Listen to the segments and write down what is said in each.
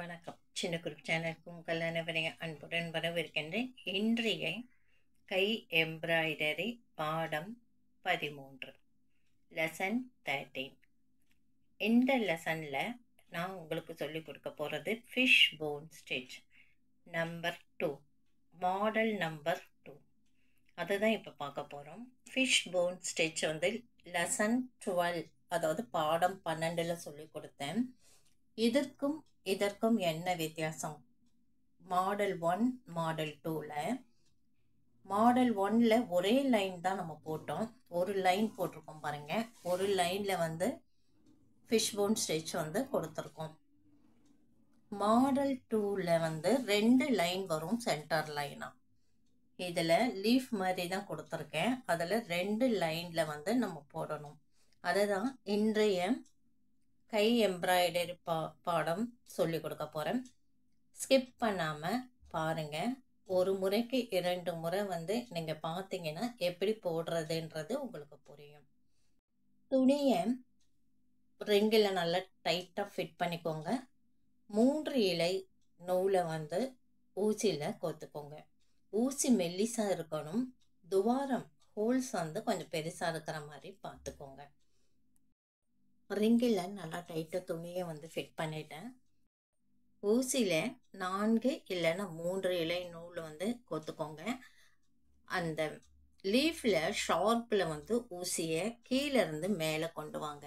வணக்கம் சின்ன குரூப் சேனலுக்கு உங்கள் அனைவரையும் அன்புடன் வரவேற்கின்றேன் இன்றைய கை எம்ப்ராய்டரி பாடம் பதிமூன்று லெசன் தேர்ட்டீன் இந்த லெசனில் நான் உங்களுக்கு சொல்லிக் கொடுக்க போகிறது fish bone stitch number two model number two அதை தான் இப்போ பார்க்க போகிறோம் ஃபிஷ் போன் ஸ்டிச் வந்து லெசன் டுவெல் அதாவது பாடம் பன்னெண்டில் சொல்லி கொடுத்தேன் இதற்கும் இதற்கும் என்ன வித்தியாசம் மாடல் ஒன் மாடல் டூவில் மாடல் ஒன்ல ஒரே லைன் தான் நம்ம போட்டோம் ஒரு லைன் போட்டிருக்கோம் பாருங்க ஒரு லைனில் வந்து ஃபிஷ் போன் ஸ்டிச் வந்து கொடுத்துருக்கோம் மாடல் டூவில் வந்து ரெண்டு லைன் வரும் சென்டர் லைனாக இதில் லீஃப் மாதிரி தான் கொடுத்துருக்கேன் அதில் ரெண்டு லைனில் வந்து நம்ம போடணும் அதை தான் இன்றைய கை எம்ப்ராய்டரி பா பாடம் சொல்லி கொடுக்க போகிறேன் ஸ்கிப் பண்ணாமல் பாருங்கள் ஒரு முறைக்கு இரண்டு முறை வந்து நீங்கள் பார்த்தீங்கன்னா எப்படி போடுறதுன்றது உங்களுக்கு புரியும் துணியை ரிங்கில் நல்லா டைட்டாக ஃபிட் பண்ணிக்கோங்க மூன்று இலை நூலை வந்து ஊசியில் கோத்துக்கோங்க ஊசி மெல்லிசாக இருக்கணும் துவாரம் ஹோல்ஸ் வந்து கொஞ்சம் பெருசாக இருக்கிற மாதிரி பார்த்துக்கோங்க ரிங்கில் நல்லா டைட்டாக துணியை வந்து ஃபிட் பண்ணிட்டேன் ஊசியில் நான்கு இல்லைன்னா மூன்று இலை நூல் வந்து கொத்துக்கோங்க அந்த லீஃபில் ஷார்ப்பில் வந்து ஊசியை கீழே இருந்து மேலே கொண்டு வாங்க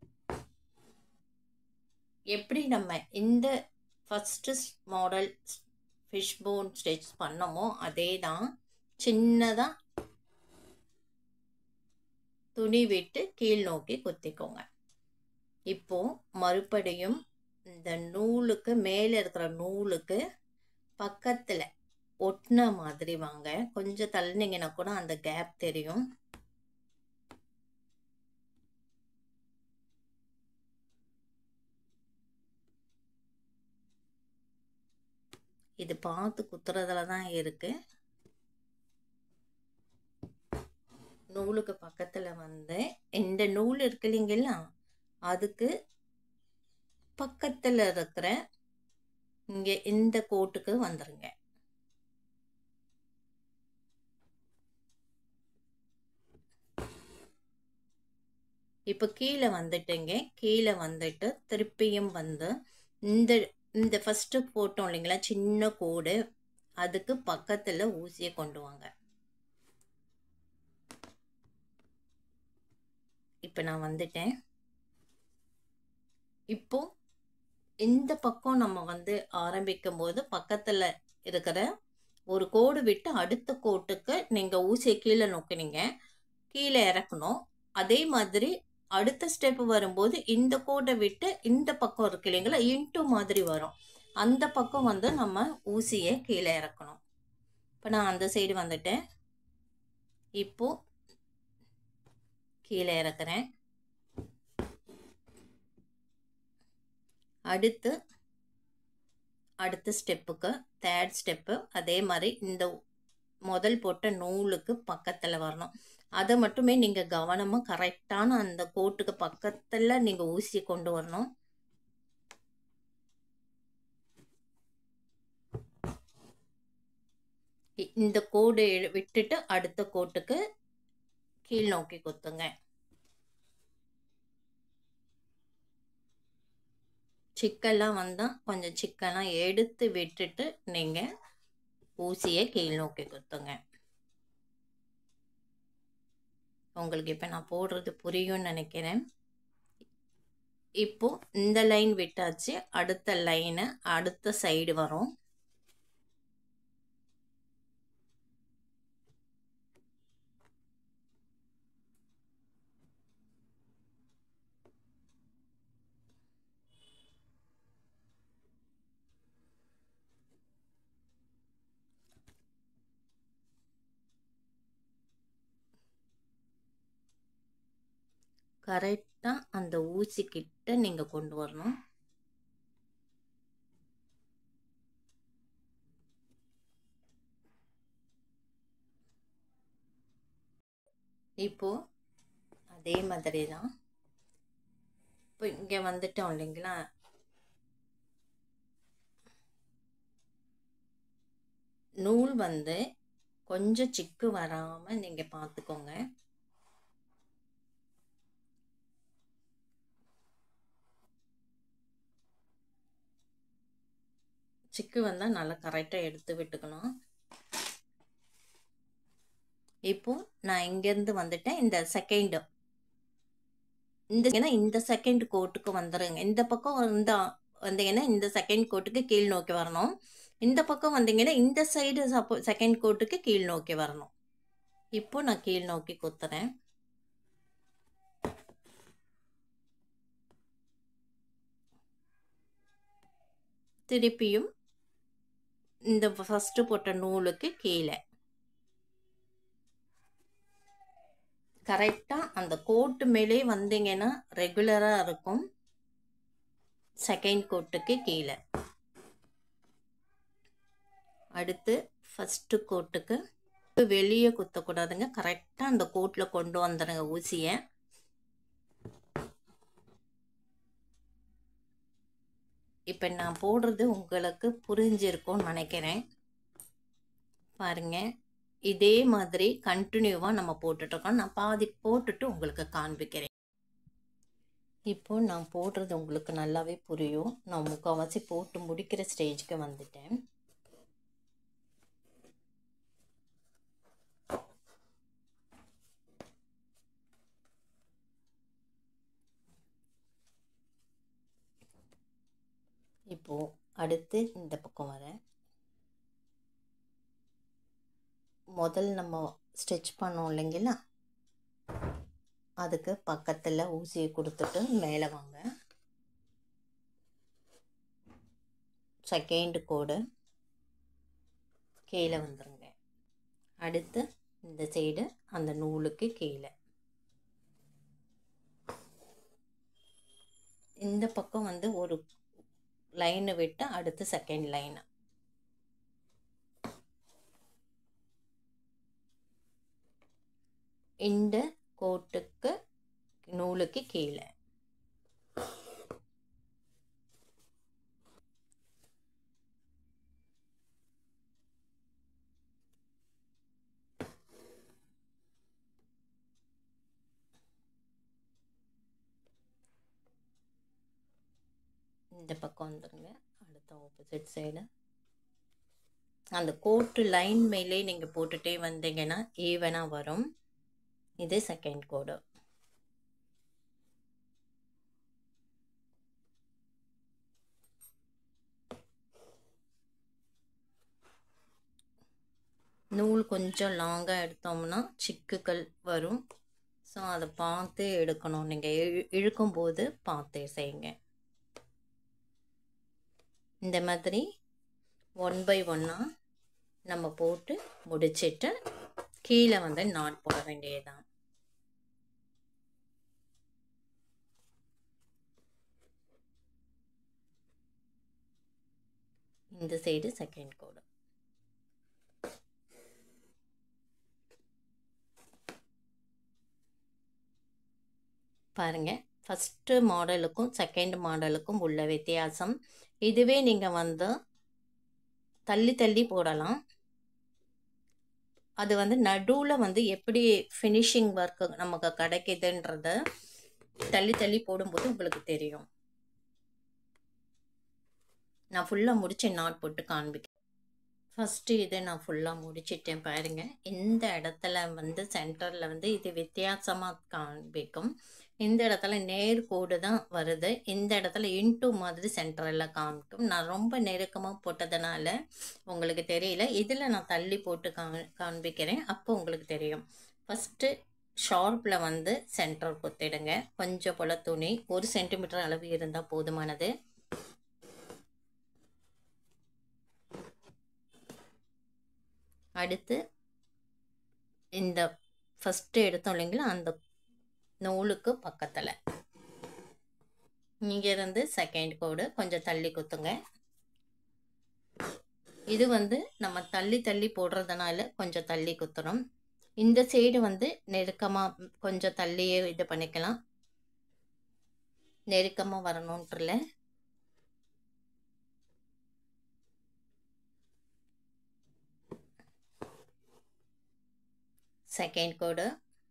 எப்படி நம்ம இந்த first model fish bone stitch பண்ணமோ அதே தான் சின்னதாக துணி விட்டு கீழ் நோக்கி குத்திக்கோங்க இப்போ மறுபடியும் இந்த நூலுக்கு மேலே இருக்கிற நூலுக்கு பக்கத்தில் ஒட்டின மாதிரி வாங்க கொஞ்சம் தள்ளினீங்கன்னா கூட அந்த கேப் தெரியும் இது பார்த்து குத்துறதுல தான் இருக்கு நூலுக்கு பக்கத்தில் வந்து இந்த நூல் இருக்கு இல்லைங்களா அதுக்கு பக்கத்தில் இருக்கிற இங்கே இந்த கோட்டுக்கு வந்துருங்க இப்போ கீழே வந்துட்டுங்க கீழே வந்துட்டு திருப்பியும் வந்து இந்த இந்த ஃபஸ்ட்டு போட்டோம் இல்லைங்களா சின்ன கோடு அதுக்கு பக்கத்தில் ஊசியை கொண்டு வாங்க இப்போ நான் வந்துட்டேன் இப்போ இந்த பக்கம் நம்ம வந்து ஆரம்பிக்கும் போது பக்கத்தில் இருக்கிற ஒரு கோடு விட்டு அடுத்த கோட்டுக்கு நீங்கள் ஊசியை கீழே நோக்கினீங்க கீழே இறக்கணும் அதே மாதிரி அடுத்த ஸ்டெப் வரும்போது இந்த கோடை விட்டு இந்த பக்கம் இருக்கு இல்லைங்களா இன்ட்டு மாதிரி வரும் அந்த பக்கம் வந்து நம்ம ஊசியை கீழே இறக்கணும் இப்போ நான் அந்த சைடு வந்துட்டேன் இப்போ கீழே இறக்குறேன் அடுத்து அடுத்த ஸ்டெப்புக்கு தேர்ட் ஸ்டெப்பு அதே மாதிரி இந்த முதல் போட்ட நூலுக்கு பக்கத்தில் வரணும் அதை மட்டுமே நீங்கள் கவனமாக கரெக்டான அந்த கோட்டுக்கு பக்கத்தில் நீங்கள் ஊசி கொண்டு வரணும் இந்த கோடு விட்டுட்டு அடுத்த கோட்டுக்கு கீழ் நோக்கி குத்துங்க சிக்கெல்லாம் வந்தால் கொஞ்சம் சிக்கெல்லாம் எடுத்து விட்டுட்டு நீங்கள் ஊசியை கீழ் நோக்கி குத்துங்க உங்களுக்கு இப்போ நான் போடுறது புரியும்னு நினைக்கிறேன் இப்போ இந்த லைன் விட்டாச்சு அடுத்த லைனு அடுத்த சைடு வரும் கரெக்டாக அந்த ஊசி கிட்ட நீங்கள் கொண்டு வரணும் இப்போ அதே மாதிரி தான் இப்போ இங்கே வந்துட்டோம் இல்லைங்களா நூல் வந்து கொஞ்சம் சிக்கு வராமல் நீங்கள் பார்த்துக்கோங்க சிக்கு வந்தால் நல்லா கரெக்டாக எடுத்து விட்டுக்கணும் இப்போ நான் இங்கேருந்து வந்துட்டேன் இந்த செகண்டு இந்த ஏன்னா இந்த செகண்ட் கோட்டுக்கு வந்துடுங்க இந்த பக்கம் இந்த வந்தீங்கன்னா இந்த செகண்ட் கோட்டுக்கு கீழ் நோக்கி வரணும் இந்த பக்கம் வந்தீங்கன்னா இந்த சைடு சப்போ செகண்ட் கோட்டுக்கு கீழ் நோக்கி வரணும் இப்போ நான் கீழ் நோக்கி குத்துறேன் திருப்பியும் இந்த ஃபஸ்ட்டு போட்ட நூலுக்கு கீழே கரெக்டாக அந்த கோட்டு மேலே வந்தீங்கன்னா ரெகுலராக இருக்கும் செகண்ட் கோட்டுக்கு கீழே அடுத்து ஃபஸ்ட்டு கோட்டுக்கு வெளியே குத்தக்கூடாதுங்க கரெக்டாக அந்த கோட்டில் கொண்டு வந்துடுங்க ஊசியை இப்போ நான் போடுறது உங்களுக்கு புரிஞ்சிருக்கும்னு நினைக்கிறேன் பாருங்க இதே மாதிரி கண்டினியூவாக நம்ம போட்டுட்ருக்கோம் நான் பாதி போட்டுட்டு உங்களுக்கு காண்பிக்கிறேன் இப்போ நான் போடுறது உங்களுக்கு நல்லாவே புரியும் நான் முக்கால்வாசி போட்டு முடிக்கிற ஸ்டேஜ்க்கு வந்துட்டேன் இப்போ அடுத்து இந்த பக்கம் வரேன் முதல் நம்ம ஸ்டிச் பண்ணோம் இல்லைங்களா அதுக்கு பக்கத்தில் ஊசியை கொடுத்துட்டு மேலே வாங்க செகண்ட் கோடு கீழே வந்துருங்க அடுத்து இந்த சைடு அந்த நூலுக்கு கீழே இந்த பக்கம் வந்து ஒரு லைனை விட்டு அடுத்து செகண்ட் லைனு இந்த கோட்டுக்கு நூலுக்கு கீழே இந்த பக்கம் வந்துடுங்க அடுத்த ஆப்போசிட் சைடு அந்த கோட்டு லைன் மேலே நீங்கள் போட்டுகிட்டே வந்தீங்கன்னா ஈவனாக வரும் இது செகண்ட் கோடு நூல் கொஞ்சம் லாங்காக எடுத்தோம்னா சிக்குகள் வரும் ஸோ அதை பார்த்து எடுக்கணும் நீங்கள் இழு இழுக்கும்போது பார்த்து செய்யுங்க இந்த மாதிரி ஒன் பை ஒன்னாக நம்ம போட்டு முடிச்சிட்டு கீழே வந்து நாட் போட வேண்டியதுதான் இந்த சைடு செகண்ட் கோடு பாருங்க ஃபஸ்ட்டு மாடலுக்கும் செகண்ட் மாடலுக்கும் உள்ள வித்தியாசம் இதுவே நீங்கள் வந்து தள்ளி தள்ளி போடலாம் அது வந்து நடுவில் வந்து எப்படி ஃபினிஷிங் ஒர்க்கு நமக்கு கிடைக்குதுன்றத தள்ளி தள்ளி போடும்போது உங்களுக்கு தெரியும் நான் ஃபுல்லாக முடிச்சு நாட் போட்டு காண்பிக்கிறேன் ஃபஸ்ட்டு இதை நான் ஃபுல்லாக முடிச்சிட்டேன் பாருங்க இந்த இடத்துல வந்து சென்டரில் வந்து இது வித்தியாசமாக காண்பிக்கும் இந்த இடத்துல நேர் கோடு தான் வருது இந்த இடத்துல இன்டூ மாதிரி சென்டரில் காமிக்கும் நான் ரொம்ப நெருக்கமாக போட்டதுனால உங்களுக்கு தெரியல இதில் நான் தள்ளி போட்டு கா காண்பிக்கிறேன் அப்போ உங்களுக்கு தெரியும் ஃபஸ்ட்டு ஷார்ப்பில் வந்து சென்டர் குத்திடுங்க கொஞ்சம் போல் துணி ஒரு சென்டிமீட்டர் அளவு இருந்தால் போதுமானது அடுத்து இந்த ஃபஸ்ட்டு எடுத்தோம் இல்லைங்களா அந்த நூலுக்கு பக்கத்தில் இங்கேருந்து செகண்ட் கோடு கொஞ்சம் தள்ளி குத்துங்க இது வந்து நம்ம தள்ளி தள்ளி போடுறதுனால கொஞ்சம் தள்ளி குத்துறோம் இந்த சைடு வந்து நெருக்கமாக கொஞ்சம் தள்ளியே இது பண்ணிக்கலாம் நெருக்கமாக வரணுன்றல செகண்ட் கோடு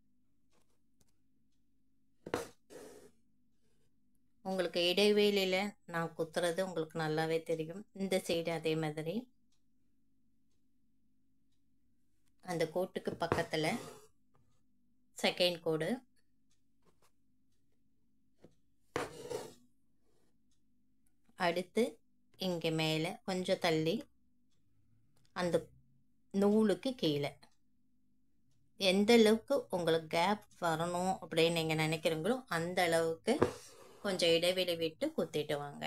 உங்களுக்கு இடைவேளையில் நான் குத்துறது உங்களுக்கு நல்லாவே தெரியும் இந்த சைடு அதே மாதிரி அந்த கோட்டுக்கு பக்கத்தில் செகண்ட் கோடு அடுத்து இங்கே மேலே கொஞ்சம் தள்ளி அந்த நூலுக்கு கீழே எந்த அளவுக்கு உங்களுக்கு கேப் வரணும் அப்படின்னு நீங்கள் நினைக்கிறீங்களோ அந்த அளவுக்கு கொஞ்சம் இடைவெளி விட்டு குத்திட்டு வாங்க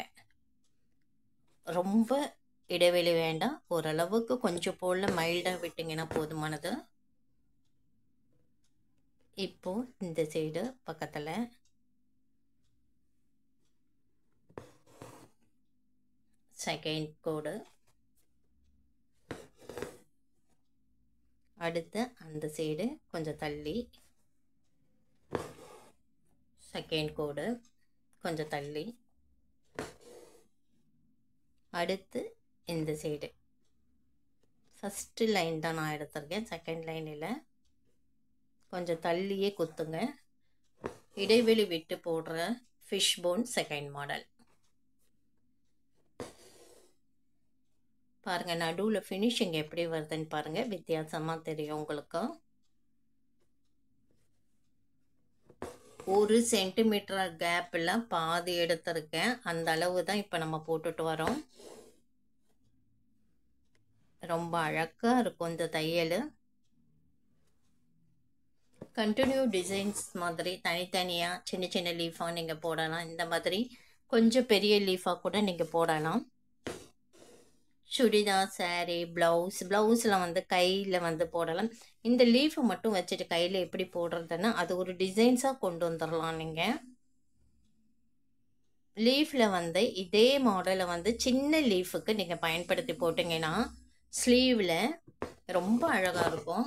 ரொம்ப இடைவெளி வேண்டாம் ஓரளவுக்கு கொஞ்சம் போல் மைல்டாக விட்டிங்கன்னா போதுமானது இப்போ இந்த சைடு பக்கத்தில் செகண்ட் கோடு அடுத்து அந்த சைடு கொஞ்சம் தள்ளி செகண்ட் கோடு கொஞ்சம் தள்ளி அடுத்து இந்த சைடு ஃபஸ்ட்டு லைன் தான் நான் எடுத்திருக்கேன் செகண்ட் லைனில் கொஞ்சம் தள்ளியே குத்துங்க இடைவெளி விட்டு போடுற ஃபிஷ் போன் செகண்ட் மாடல் பாருங்கள் நடுவில் ஃபினிஷிங் எப்படி வருதுன்னு பாருங்கள் வித்தியாசமாக தெரியும் உங்களுக்கு ஒரு சென்டிமீட்டர் கேப்பில் பாதி எடுத்திருக்கேன் அந்த அளவு தான் இப்போ நம்ம போட்டுட்டு வரோம் ரொம்ப அழகாக இருக்கும் இந்த தையல் கண்டினியூ டிசைன்ஸ் மாதிரி தனித்தனியாக சின்ன சின்ன லீஃபாக நீங்கள் போடலாம் இந்த மாதிரி கொஞ்சம் பெரிய லீஃபாக கூட நீங்கள் போடலாம் சுடிதார் சாரீ ப்ளவுஸ் ப்ளவுஸில் வந்து கையில் வந்து போடலாம் இந்த லீஃபை மட்டும் வச்சுட்டு கையில் எப்படி போடுறதுன்னா அது ஒரு டிசைன்ஸாக கொண்டு வந்துடலாம் நீங்கள் லீஃபில் வந்து இதே மாடலை வந்து சின்ன லீஃபுக்கு நீங்கள் பயன்படுத்தி போட்டிங்கன்னா ஸ்லீவில் ரொம்ப அழகாக இருக்கும்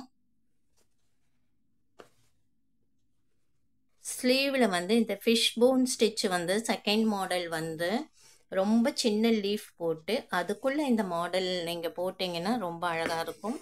ஸ்லீவில் வந்து இந்த ஃபிஷ் போன் ஸ்டிச் வந்து செகண்ட் மாடல் வந்து ரொம்ப சின்ன லீஃப் போட்டு அதுக்குள்ளே இந்த மாடல் நீங்கள் போட்டிங்கன்னா ரொம்ப அழகாக இருக்கும்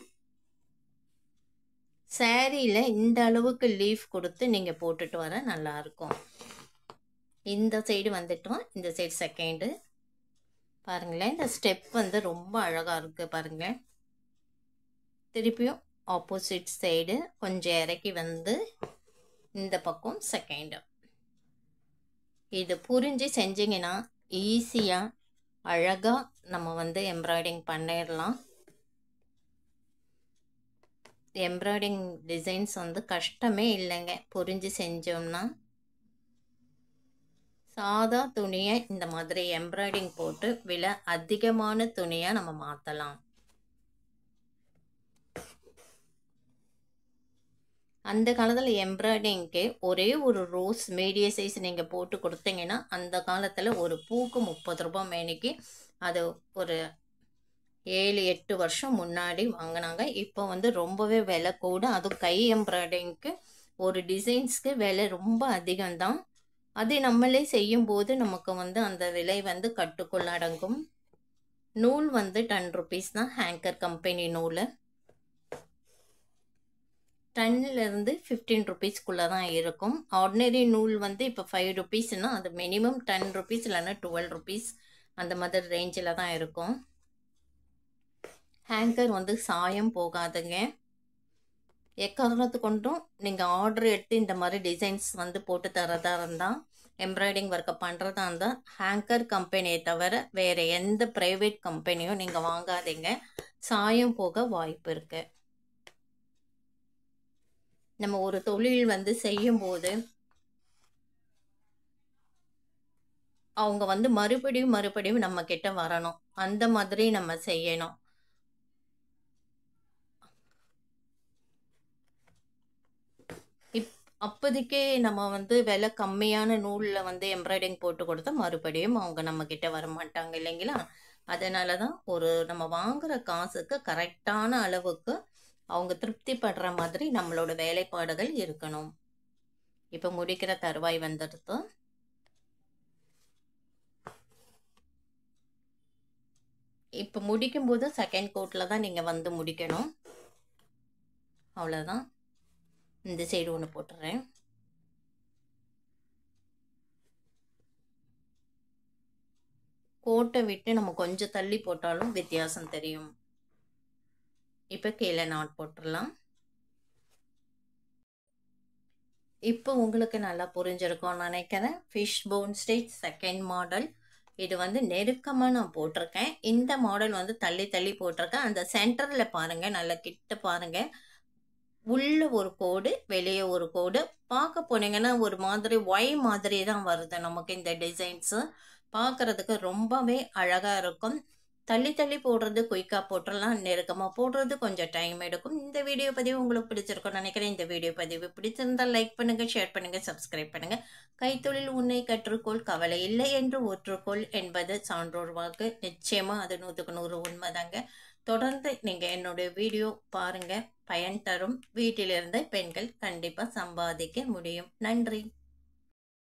சேரீயில் இந்த அளவுக்கு லீஃப் கொடுத்து நீங்கள் போட்டுட்டு வர நல்லாயிருக்கும் இந்த சைடு வந்துட்டோம் இந்த சைடு செகண்டு பாருங்களேன் இந்த ஸ்டெப் வந்து ரொம்ப அழகாக இருக்குது பாருங்கள் திருப்பியும் ஆப்போசிட் சைடு கொஞ்சம் இறக்கி வந்து இந்த பக்கம் செகண்டு இது புரிஞ்சு செஞ்சிங்கன்னா ஈஸியாக அழகாக நம்ம வந்து எம்ப்ராய்டிங் பண்ணிடலாம் எம்ப்ராய்டிங் டிசைன்ஸ் வந்து கஷ்டமே இல்லைங்க புரிஞ்சு செஞ்சோம்னா சாதா துணியை இந்த மாதிரி எம்ப்ராய்டிங் போட்டு விலை அதிகமான துணியாக நம்ம மாற்றலாம் அந்த காலத்தில் எம்ப்ராய்டிங்க்கு ஒரே ஒரு ரோஸ் மீடிய சைஸ் நீங்கள் போட்டு கொடுத்தீங்கன்னா அந்த காலத்தில் ஒரு பூக்கு முப்பது ரூபாய் மேனிக்கு அது ஒரு ஏழு எட்டு வருஷம் முன்னாடி வாங்கினாங்க இப்போ வந்து ரொம்பவே விலை கூட அதுவும் கை எம்ப்ராய்டிங்க்கு ஒரு டிசைன்ஸ்க்கு விலை ரொம்ப அதிகம்தான் அது நம்மளே செய்யும்போது நமக்கு வந்து அந்த விலை வந்து கட்டுக்குள்ள அடங்கும் நூல் வந்து டென் ருபீஸ் தான் ஹேங்கர் கம்பெனி நூல் டன்னிலேருந்து ஃபிஃப்டீன் ருபீஸ்க்குள்ளே தான் இருக்கும் ஆர்டினரி நூல் வந்து இப்போ ஃபைவ் ருபீஸ்னால் அது மினிமம் டென் ருபீஸ் இல்லைன்னா டுவெல் ருபீஸ் அந்த மாதிரி ரேஞ்சில் தான் இருக்கும் ஹேங்கர் வந்து சாயம் போகாதுங்க எக்காரணத்து கொண்டும் நீங்கள் ஆர்டர் எடுத்து இந்த மாதிரி டிசைன்ஸ் வந்து போட்டு தரதா இருந்தால் எம்ப்ராய்டிங் ஒர்க்கை பண்ணுறதா இருந்தால் ஹேங்கர் கம்பெனியை தவிர வேறு எந்த ப்ரைவேட் கம்பெனியும் நீங்கள் வாங்காதீங்க சாயம் போக வாய்ப்பு இருக்குது நம்ம ஒரு தொழில் வந்து செய்யும்போது அவங்க வந்து மறுபடியும் மறுபடியும் நம்ம கிட்ட வரணும் அந்த மாதிரி நம்ம செய்யணும் இப் அப்போதைக்கே நம்ம வந்து விலை கம்மியான நூலில் வந்து எம்ப்ராய்டிங் போட்டு கொடுத்தா மறுபடியும் அவங்க நம்ம கிட்ட வர மாட்டாங்க இல்லைங்களா அதனால தான் ஒரு நம்ம வாங்குற காசுக்கு கரெக்டான அளவுக்கு அவங்க திருப்தி படுற மாதிரி நம்மளோட வேலைப்பாடுகள் இருக்கணும் இப்போ முடிக்கிற தருவாய் வந்துடுது இப்போ முடிக்கும்போது செகண்ட் கோட்டில் தான் நீங்கள் வந்து முடிக்கணும் அவ்வளோதான் இந்த சைடு ஒன்று போட்டுறேன் கோட்டை விட்டு நம்ம கொஞ்சம் தள்ளி போட்டாலும் வித்தியாசம் தெரியும் இப்போ கீழே நாட் போட்டுடலாம் இப்போ உங்களுக்கு நல்லா புரிஞ்சிருக்கும்னு நினைக்கிறேன் fish bone stage second model இது வந்து நெருக்கமாக நான் போட்டிருக்கேன் இந்த மாடல் வந்து தள்ளி தள்ளி போட்டிருக்கேன் அந்த சென்டரில் பாருங்கள் நல்லா கிட்ட பாருங்கள் உள்ள ஒரு கோடு வெளியே ஒரு கோடு பார்க்க போனீங்கன்னா ஒரு மாதிரி ஒய் மாதிரி தான் வருது நமக்கு இந்த டிசைன்ஸு பார்க்குறதுக்கு ரொம்பவே அழகாக இருக்கும் தள்ளி தள்ளி போடுறது குயிக்காக போட்டுடலாம் நெருக்கமாக போடுறது கொஞ்சம் டைம் எடுக்கும் இந்த வீடியோ பதிவு உங்களுக்கு பிடிச்சிருக்கும்னு நினைக்கிறேன் இந்த வீடியோ பதிவு பிடிச்சிருந்தால் லைக் பண்ணுங்கள் ஷேர் பண்ணுங்கள் சப்ஸ்கிரைப் பண்ணுங்கள் கைத்தொழில் உன்னை கற்றுக்கொள் கவலை இல்லை என்று ஒற்றுக்கொள் என்பது சான்றோர் வாக்கு நிச்சயமாக அது நூற்றுக்கு நூறு உண்மைதாங்க தொடர்ந்து நீங்கள் என்னுடைய வீடியோ பாருங்கள் பயன் தரும் வீட்டிலிருந்து பெண்கள் கண்டிப்பாக சம்பாதிக்க முடியும் நன்றி